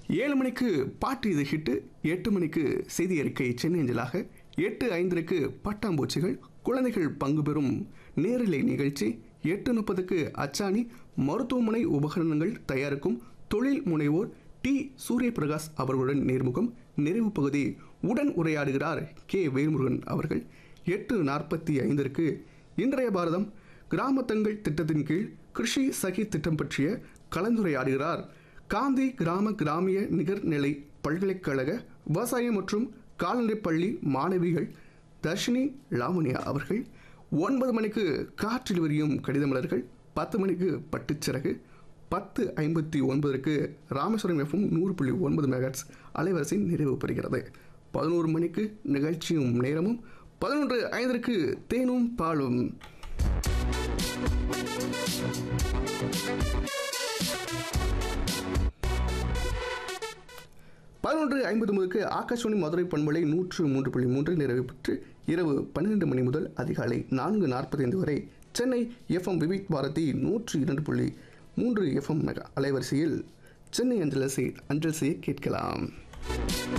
ஏழு மணிக்கு பாட்டு இது ஹிட்டு எட்டு மணிக்கு செய்தி அறிக்கை சென்னை அஞ்சலாக எட்டு ஐந்திற்கு பட்டாம்பூச்சிகள் குழந்தைகள் பங்கு பெறும் நேரிலை நிகழ்ச்சி எட்டு முப்பதுக்கு அச்சாணி மருத்துவமனை உபகரணங்கள் தயாரிக்கும் தொழில் முனைவோர் டி சூரியபிரகாஷ் அவர்களுடன் நேர்முகம் நிறைவு பகுதி உடன் உரையாடுகிறார் கே வேல்முருகன் அவர்கள் எட்டு நாற்பத்தி ஐந்திற்கு இன்றைய பாரதம் கிராமத்தங்கள் திட்டத்தின் கீழ் கிருஷி சகி திட்டம் பற்றிய கலந்துரையாடுகிறார் காந்தி கிராம கிராமிய நிகர்நிலை பல்கலைக்கழக விவசாயம் மற்றும் கால்நடை பள்ளி மாணவிகள் தர்ஷினி லாவண்யா அவர்கள் ஒன்பது மணிக்கு காற்றில் விரியும் கடிதமலர்கள் பத்து மணிக்கு பட்டுச்சிறகு பத்து ஐம்பத்தி ஒன்பதற்கு ராமேஸ்வரம் எஃப்எம் நூறு புள்ளி ஒன்பது மெகாட்ஸ் அலைவரிசை நிறைவு பெறுகிறது பதினோரு மணிக்கு நிகழ்ச்சியும் நேரமும் பதினொன்று ஐந்திற்கு தேனும் பாலும் பதினொன்று ஐம்பது முதலுக்கு ஆகாஷ்வாணி மதுரை பண்பலை நூற்று மூன்று புள்ளி மூன்று நிறைவு பெற்று இரவு பன்னிரெண்டு மணி முதல் அதிகாலை நான்கு நாற்பத்தைந்து வரை சென்னை எஃப்எம் விவிக் பாரதி நூற்று இரண்டு புள்ளி மூன்று எஃப்எம் மெகா அலைவரிசையில் சென்னை அஞ்சல் அஞ்சல் செய்ய கேட்கலாம்